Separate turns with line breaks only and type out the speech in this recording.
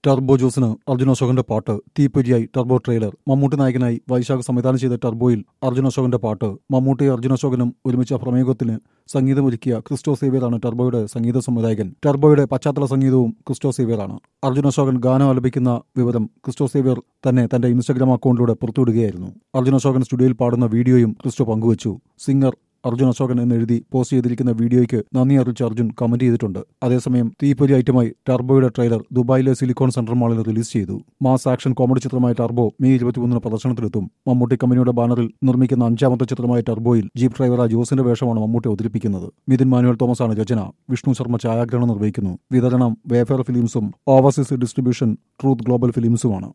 turbo ജോസിന് Arjun അശോകന്റെ പാട്ട് തീപ്പൊരിയായി turbo trailer Mammootty നായകനായി വൈശാഖ് സംവിധാനം ചെയ്ത ടർബോയിൽ അർജുൻ അശോകന്റെ പാട്ട് മമ്മൂട്ടി അർജുൻ അശോകനും ഒരുമിച്ച പ്രമേയത്തിന് സംഗീതമൊരുക്കിയ ക്രിസ്റ്റോ സേവിയറാണ് ടർബോയുടെ സംഗീത സംവിധായകൻ ടർബോയുടെ പശ്ചാത്തല സംഗീതവും ക്രിസ്റ്റോ സേവിയറാണ് അർജുൻ അശോകൻ ഗാനം ആലപിക്കുന്ന വിവരം ക്രിസ്റ്റോ സേവിയർ തന്നെ തന്റെ ഇൻസ്റ്റഗ്രാം അക്കൗണ്ടിലൂടെ പുറത്തുവിടുകയായിരുന്നു അർജുൻ അശോകൻ സ്റ്റുഡിയോയിൽ പാടുന്ന വീഡിയോയും ക്രിസ്റ്റോ പങ്കുവച്ചു സിംഗർ അർജുൻ അശോകൻ എന്നെഴുതി പോസ്റ്റ് ചെയ്തിരിക്കുന്ന വീഡിയോയ്ക്ക് നന്ദി അറിയിച്ച് അർജുൻ കമന്റ് ചെയ്തിട്ടുണ്ട് അതേസമയം തീപ്പൊരി ഐറ്റമായി ടർബോയുടെ ട്രെയിലർ ദുബായിലെ സിലിക്കോൺ സെൻട്രൽ മാളിൽ റിലീസ് ചെയ്തു മാസ് ആക്ഷൻ കോമഡി ചിത്രമായ ടർബോ മെയ് ഇരുപത്തിമൂന്നിന് പ്രദർശനത്തിലെത്തും മമ്മൂട്ടി കമ്പനിയുടെ ബാനറിൽ നിർമ്മിക്കുന്ന അഞ്ചാമത്തെ ചിത്രമായ ടർബോയിൽ ജീപ്പ് ഡ്രൈവറായ ജോസിന്റെ വേഷമാണ് മമ്മൂട്ടി അവതരിപ്പിക്കുന്നത് മിഥുൻ മാനുവൽ തോമസ് ആണ് രചന വിഷ്ണു ശർമ്മ ഛായാഗ്രഹണം നിർവഹിക്കുന്നു വിതരണം വേഫെയർ ഫിലിംസും ഓവർസീസ് ഡിസ്ട്രിബ്യൂഷൻ ട്രൂത്ത് ഗ്ലോബൽ ഫിലിംസുമാണ്